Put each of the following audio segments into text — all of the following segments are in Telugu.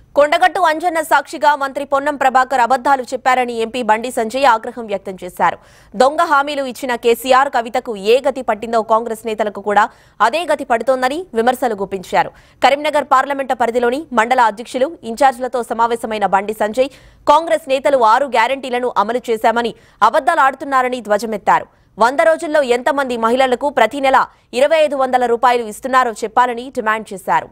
కొండగట్టు అంజన్న సాక్షిగా మంత్రి పొన్నం ప్రభాకర్ అబద్దాలు చెప్పారని ఎంపీ బండి సంజయ్ ఆగ్రహం వ్యక్తం చేశారు దొంగ హామీలు ఇచ్చిన కేసీఆర్ కవితకు ఏ గతి పట్టిందో కాంగ్రెస్ నేతలకు కూడా అదే గతి పడుతోందని విమర్శలు గుప్పించారు కరీంనగర్ పార్లమెంటు పరిధిలోని మండల అధ్యక్షులు ఇన్ఛార్జీలతో సమావేశమైన బండి సంజయ్ కాంగ్రెస్ నేతలు ఆరు గ్యారంటీలను అమలు చేశామని అబద్దాలు ఆడుతున్నారని ధ్వజమెత్తారు వంద రోజుల్లో ఎంతమంది మహిళలకు ప్రతి నెల ఇరవై ఐదు వందల రూపాయలు ఇస్తున్నారో చెప్పాలని డిమాండ్ చేశారు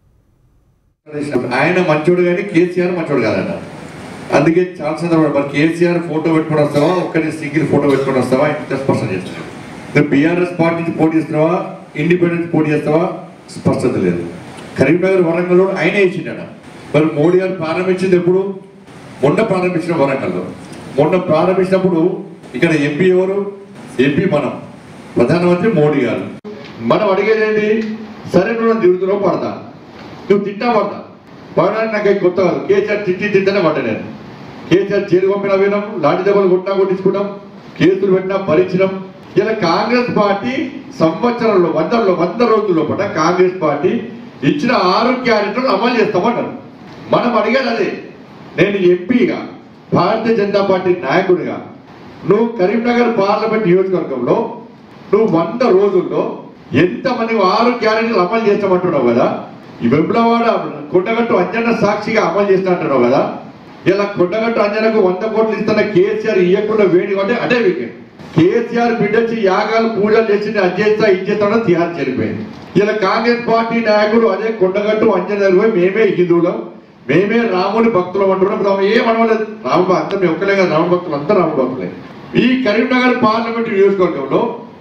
ఆయన మంచోడు కానీ కేసీఆర్ మంచోడు కాదన్న అందుకే చాలా సందర్భాలు మరి కేసీఆర్ ఫోటో పెట్టుకొని వస్తావా ఒక్కరి సింగిల్ ఫోటో పెట్టుకొని వస్తావా ఇంత స్పష్టం చేస్తున్నాడు నువ్వు బీఆర్ఎస్ పార్టీ నుంచి పోటీ చేస్తున్నావా ఇండిపెండెన్స్ పోటీ చేస్తావా స్పష్టత లేదు కరీంనగర్ వరంగల్ ఆయనే ఇచ్చిండ మరి మోడీ గారు ప్రారంభించింది ఎప్పుడు మొన్న ప్రారంభించిన వరంగల్లో మొన్న ప్రారంభించినప్పుడు ఇక్కడ ఎంపీ ఎవరు ఎంపీ మనం ప్రధానమంత్రి మోడీ గారు మనం అడిగేది ఏంటి సరే నువ్వు దిగుతున్నావు పడతా నువ్వు తింటా పడతా పడడానికి నాకు ఏం కొత్త కాదు కేసీఆర్ తిట్టి తింటనే పడ్డా నేను కేసీఆర్ జైలు పంపిన వినం లాంటి దెబ్బలు కొట్టినా కొట్టించుకుంటాం కేసులు పెట్టినా భరించడం ఇలా కాంగ్రెస్ పార్టీ సంవత్సరంలో వందలో వంద రోజుల్లో పడ్డ కాంగ్రెస్ పార్టీ ఇచ్చిన ఆరు క్యారెక్టర్లు అమలు చేస్తామన్నారు మనం అడిగేది అదే నేను ఎంపీగా భారతీయ జనతా పార్టీ నాయకుడిగా నువ్వు కరీంనగర్ పార్లమెంట్ నియోజకవర్గంలో నువ్వు వంద రోజుల్లో ఎంతమంది ఆరు క్యారెక్టర్లు అమలు చేస్తామంటున్నావు కదా ఈ వెంబలవాడ కొండగట్టు అంజన సాక్షిగా అమలు చేస్తా అంటున్నావు కదా ఇలా కొండగట్టు అంజనకు వంద కోట్లు ఇస్తున్న కేసీఆర్ ఇవ్వకుండా వేడి అంటే అదే వీకెండ్ కేసీఆర్ బిడ్డొచ్చి యాగాలు పూజలు చేసి నేను అది చేస్తా ఇది చేస్తానో తిహార్ చనిపోయింది ఇలా కాంగ్రెస్ పార్టీ నాయకులు అదే కొండగట్టు అంజన పోయి మేమే హిందువులం మేమే రాముని భక్తులు అంటున్నాం రాము ఏం అనవలేదు రాము అందరం మేము ఒక్కలే కదా రాము భక్తులు అంతా రాము భక్తులే ఈ కరీంనగర్ పార్లమెంట్ నియోజకవర్గంలో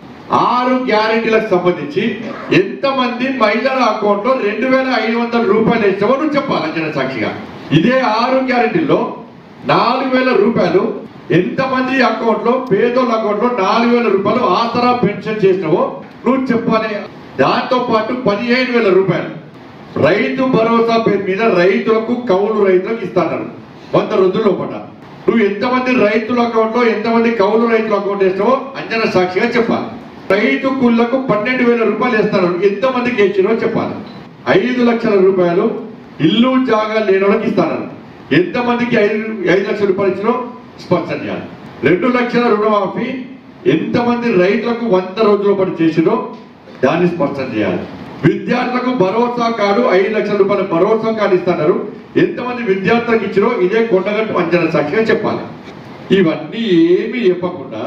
ఆరు గ్యారెంటీలకు సంబంధించి ఎంతమంది మహిళల అకౌంట్ లో రెండు వేల ఐదు వందల రూపాయలు వేసామో నువ్వు చెప్పాలి అంజన సాక్షిగా ఇదే ఆరు గ్యారెంటీల్లో నాలుగు వేల రూపాయలు ఎంతమంది అకౌంట్ లో పేదోళ్ళ అకౌంట్ లో నాలుగు వేల రూపాయలు ఆసరా పెన్షన్ చేసినావో నువ్వు చెప్పాలి దాంతో పాటు పదిహేను వేల రూపాయలు రైతు భరోసా పేరు మీద రైతులకు కౌలు రైతులకు ఇస్తాన్నారు వంద రోజుల్లో పడ్డ నువ్వు ఎంతమంది రైతుల అకౌంట్ లో ఎంతమంది కౌలు రైతుల అకౌంట్ వేసినావో అంజన సాక్షిగా చెప్పాలి రైతు కుళ్ళకు పన్నెండు వేల రూపాయలు ఇస్తారు ఎంతమందికి ఇచ్చినో చెప్పాలి ఐదు లక్షల రూపాయలు ఇల్లు జాగా లేని వాళ్ళకి ఇస్తాను ఎంతమందికి ఐదు ఐదు లక్షల రూపాయలు ఇచ్చినో స్పష్టం చేయాలి రెండు లక్షల రుణమాఫీ ఎంతమంది రైతులకు వంద రోజుల పాటు చేసినో దాన్ని స్పష్టం చేయాలి విద్యార్థులకు భరోసా కార్డు ఐదు లక్షల రూపాయల భరోసా కార్డు ఇస్తున్నారు ఎంతమంది విద్యార్థులకు ఇచ్చినో ఇదే కొండగట్టు అంచనా సాక్షిగా చెప్పాలి ఇవన్నీ ఏమీ చెప్పకుండా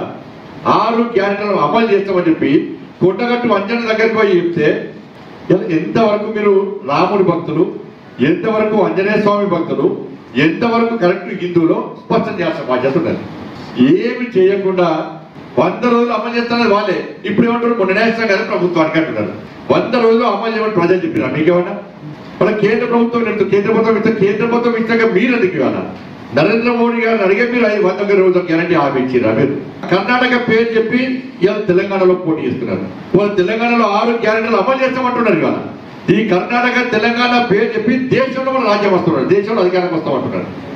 ఆరు క్యారెక్టర్లు అమలు చేస్తామని చెప్పి కొండగట్టు అంజన దగ్గరికి పోయి చెప్తే ఇలా ఎంతవరకు మీరు రాముడి భక్తులు ఎంతవరకు ఆంజనేయ స్వామి భక్తులు ఎంతవరకు కరెక్ట్ హిందువులో స్పష్టం చేస్తాం మా చేస్తున్నారు ఏమి చేయకుండా వంద రోజులు అమలు చేస్తున్నది వాళ్ళే ఇప్పుడు ఏమంటారు మొన్న నేస్తాం కదా ప్రభుత్వానికి అంటున్నారు వంద రోజులు అమలు చేయమని ప్రజలు చెప్పినారు మీకేమన్నా మన కేంద్ర ప్రభుత్వం లేదు. కేంద్ర ప్రభుత్వం ఇస్తే కేంద్ర ప్రభుత్వం ఇస్తాక మీరు ఎందుకు ఇవ్వాలా నరేంద్ర మోడీ గారిని అడిగే మీరు ఐదు వంద రోజుల గ్యారంటీ హామీ ఇచ్చిరా మీరు కర్ణాటక పేరు చెప్పి ఇవాళ తెలంగాణలో పోటీ చేస్తున్నారు వాళ్ళు తెలంగాణలో ఆరు గ్యారంటీలు అమలు చేస్తామంటున్నారు ఇవాళ ఈ కర్ణాటక తెలంగాణ పేరు చెప్పి దేశంలో కూడా రాజ్యం వస్తున్నారు దేశంలో అధికారం వస్తామంటున్నారు